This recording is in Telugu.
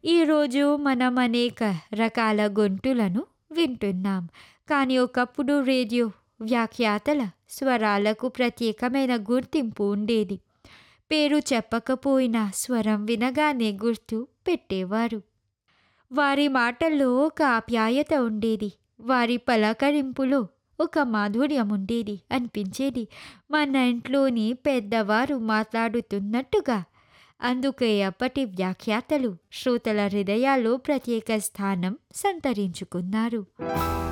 ఈరోజు మనం అనేక రకాల గొంతులను వింటున్నాం కానీ ఒకప్పుడు రేడియో వ్యాఖ్యాతల స్వరాలకు ప్రత్యేకమైన గుర్తింపు ఉండేది పేరు చెప్పకపోయినా స్వరం వినగానే గుర్తు పెట్టేవారు వారి మాటల్లో ఒక ఆప్యాయత ఉండేది వారి పలకరింపులో ఒక మాధుర్యం ఉండేది అనిపించేది మన ఇంట్లోని పెద్దవారు మాట్లాడుతున్నట్టుగా అందుకే అప్పటి వ్యాఖ్యాతలు శ్రోతల హృదయాల్లో ప్రత్యేక స్థానం సంతరించుకున్నారు